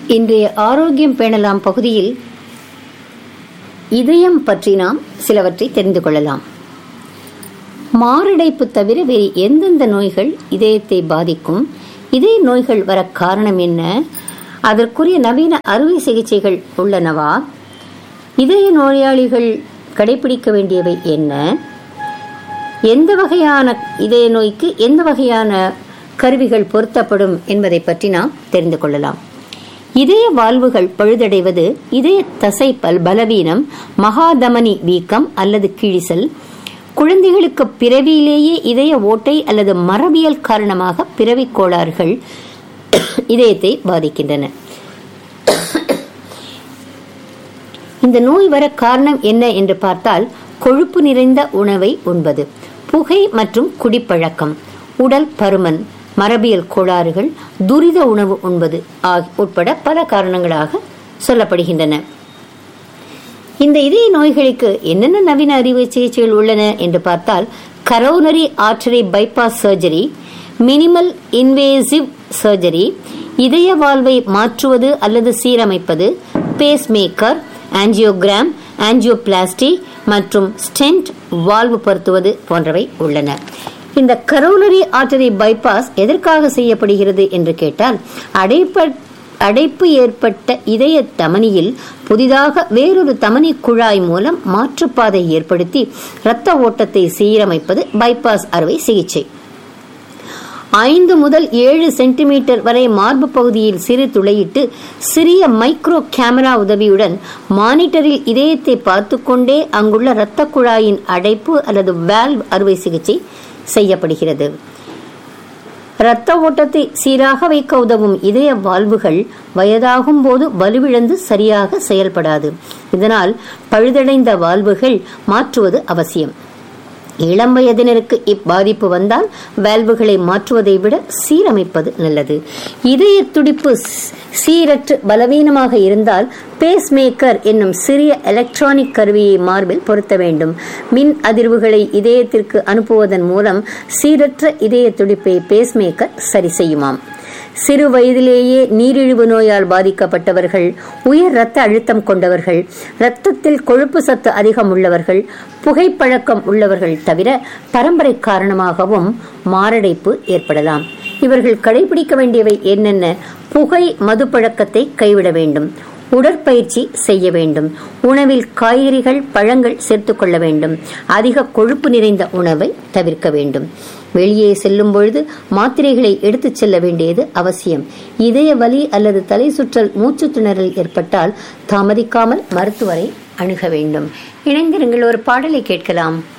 இன்றைய ஆரோக்கியம் பேணலாம் பகுதியில் இதயம் பற்றி நாம் சிலவற்றை தெரிந்து கொள்ளலாம் மாரடைப்பு தவிர வேறு எந்தெந்த நோய்கள் இதயத்தை பாதிக்கும் இதய நோய்கள் வர காரணம் என்ன அதற்குரிய நவீன அறுவை சிகிச்சைகள் உள்ளனவா இதய நோயாளிகள் கடைபிடிக்க வேண்டியவை என்ன எந்த வகையான இதய நோய்க்கு எந்த வகையான கருவிகள் பொருத்தப்படும் என்பதை பற்றி நாம் தெரிந்து கொள்ளலாம் இதய வால்வுகள் பழுதடைவது இதய தசை பல் பலவீனம் மகாதமனி வீக்கம் அல்லது கிழிசல் குழந்தைகளுக்கு பிறவியிலேயே இதய ஓட்டை அல்லது மரபியல் காரணமாக பிறவி கோளாறுகள் இதயத்தை பாதிக்கின்றன இந்த நோய் வர காரணம் என்ன என்று பார்த்தால் கொழுப்பு நிறைந்த உணவை உண்பது புகை மற்றும் குடிப்பழக்கம் உடல் பருமன் மரபியல் கோளாறுகள் துரித உணவு உண்பது உட்பட பல காரணங்களாக சொல்லப்படுகின்றன இந்த இதய நோய்களுக்கு என்னென்ன நவீன அறுவை சிகிச்சைகள் உள்ளன என்று பார்த்தால் coronary artery bypass surgery minimal invasive surgery இதய வாழ்வை மாற்றுவது அல்லது சீரமைப்பது பேஸ் மேக்கர் ஆஞ்சியோகிராம் ஆஞ்சியோபிளாஸ்டி மற்றும் ஸ்டென்ட் வால்வு பொருத்துவது போன்றவை உள்ளன இந்த கரோனரி ஆர்டரி பைபாஸ் எதற்காக செய்யப்படுகிறது என்று கேட்டால் அடைப்ப அடைப்பு ஏற்பட்ட இதய தமனியில் புதிதாக வேறொரு தமனி குழாய் மூலம் மாற்றுப்பாதை ஏற்படுத்தி இரத்த ஓட்டத்தை சீரமைப்பது பைபாஸ் அறுவை சிகிச்சை ஐந்து முதல் ஏழு சென்டிமீட்டர் வரை மார்பு பகுதியில் சிறு துளையிட்டு சிறிய மைக்ரோ கேமரா உதவியுடன் மானிட்டரில் இதயத்தை பார்த்து கொண்டே அங்குள்ள இரத்த குழாயின் அடைப்பு அல்லது வேல்வ் அறுவை சிகிச்சை செய்யப்படுகிறது இரத்த ஓட்டத்தை சீராக வைக்க உதவும் இதய வால்வுகள் வயதாகும் போது வலுவிழந்து சரியாக செயல்படாது இதனால் பழுதடைந்த வால்வுகள் மாற்றுவது அவசியம் இளம் வயதினருக்கு இப்பாதிப்பு வந்தால் வேல்வுகளை மாற்றுவதை விட சீரமைப்பது நல்லது இதய துடிப்பு சீரற்று பலவீனமாக இருந்தால் பேஸ் மேக்கர் என்னும் சிறிய எலக்ட்ரானிக் கருவியை மார்பில் பொருத்த வேண்டும் மின் அதிர்வுகளை இதயத்திற்கு அனுப்புவதன் மூலம் சீரற்ற இதய துடிப்பை பேஸ் மேக்கர் சரி செய்யுமாம் சிறு வயதிலேயே நீரிழிவு நோயால் பாதிக்கப்பட்டவர்கள் உயர் இரத்த அழுத்தம் கொண்டவர்கள் இரத்தத்தில் கொழுப்பு சத்து அதிகம் உள்ளவர்கள் புகைப்பழக்கம் உள்ளவர்கள் தவிர பரம்பரை காரணமாகவும் மாரடைப்பு ஏற்படலாம் இவர்கள் கடைபிடிக்க வேண்டியவை என்னென்ன புகை மது பழக்கத்தை கைவிட வேண்டும் உடற்பயிற்சி செய்ய வேண்டும் உணவில் காய்கறிகள் பழங்கள் சேர்த்துக் கொள்ள வேண்டும் அதிக கொழுப்பு நிறைந்த உணவை தவிர்க்க வேண்டும் வெளியே செல்லும் பொழுது மாத்திரைகளை எடுத்துச் செல்ல வேண்டியது அவசியம் இதய வலி அல்லது தலை சுற்றல் மூச்சு திணறல் ஏற்பட்டால் தாமதிக்காமல் மருத்துவரை அணுக வேண்டும் இணைந்திருங்கள் ஒரு பாடலை கேட்கலாம்